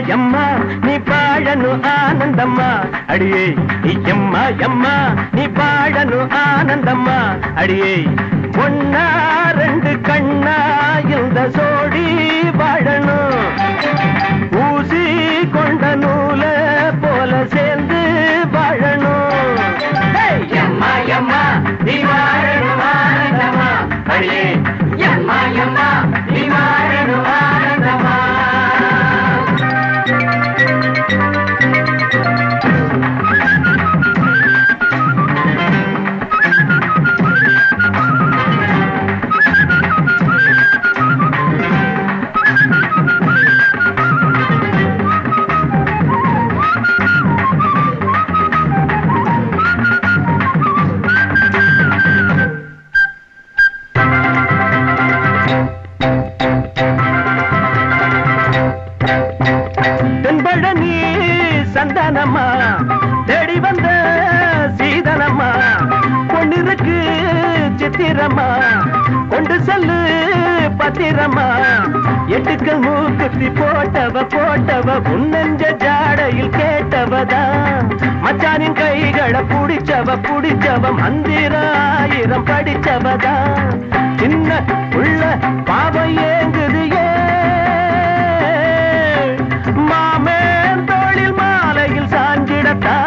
எம்மா நீ பாழனு ஆனந்தம்மா அடியே எம்மா எம்மா நீ பாழனு ஆனந்தம்மா அடியே ஒன்னா ரெண்டு கண்ணா இந்த சோடி வாழணும் ஊசி கொண்ட நூல போல சேர்ந்து வாழணும் ஹேய்! எம்மா எம்மா நீ வாழணும் ஆனந்தமா அடியே எம்மா எம்மா நீ வாழணும் ஆனந்தமா தென்பழனி சந்தனம்மா தேடி வந்த சீதனம்மா பொன்னிருக்கு சித்திரம்மா கொண்டு செல்லு பத்திரம்மா எட்டுக்கள் மூக்குத்தி போட்டவ போட்டவ உன்னெஞ்ச ஜாடையில் கேட்டவதான் மச்சானின் கைகளை புடிச்சவ புடிச்சவ மந்திர ஆயிரம் படிச்சவதான் சின்ன உள்ள பாவம் ஏங்குது ஏன் மாமேன் தோளில் மாலையில் சாஞ்சிடத்தா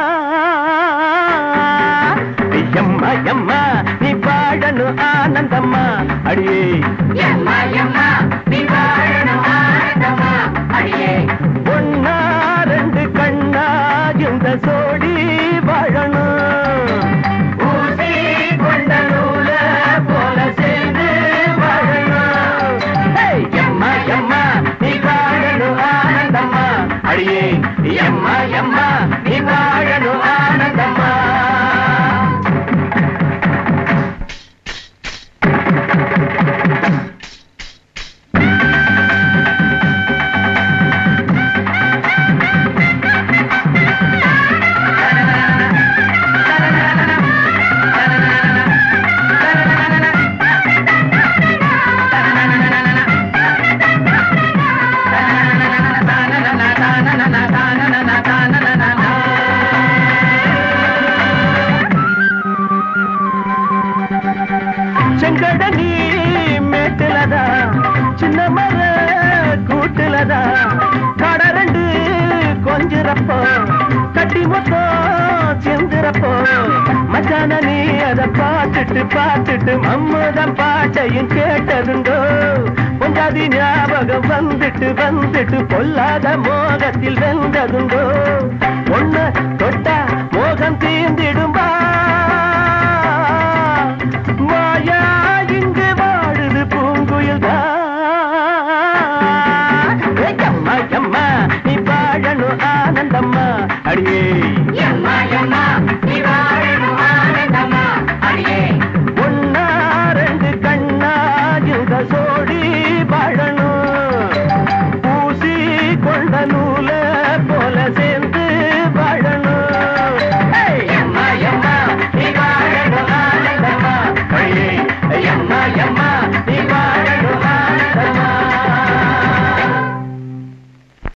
எம்மா எம்மா நீ பாடனு ஆனந்தம்மா அடியே எம்மா எம்மா நீ வாழணும் ஆனந்தமா அடியே ஒன்னா ரெண்டு கண்ணா இந்த சோடி வாழணும் ஊசி கொண்ட நூல போல சேர்ந்து வாழணும் ஹேய்! எம்மா எம்மா நீ வாழணும் ஆனந்தம்மா அடியே எம்மா எம்மா நீ வாழணும் ஆனந்தம்மா செங்கடனி மேட்டுலதா சின்ன மர கூட்டுலதா கட ரெண்டு கொஞ்சிறப்போ கட்டி மொத்தம் சிந்துறப்போ மச்சான நீ அத பார்த்துட்டு பார்த்துட்டு மம்மதம் பாட்டையும் கேட்டதுண்டோ பொஞ்சாதி ஞாபகம் வந்துட்டு வந்துட்டு பொல்லாத மோகத்தில் வெந்ததுண்டோ ஒண்ணு தொட்டா மோகம் தீர்ந்திடும்பா மாயா இங்கு வாழுது பூங்குயில் எம்மா எம்மா நீ வாழணும் ஆனந்தம்மா அடியே எம்மா எம்மா நீ வாழணும் ஆனந்தமா அடியே ஒன்னா ரெண்டு கண்ணா இந்த சோடி வாழணும் பூசி கொண்ட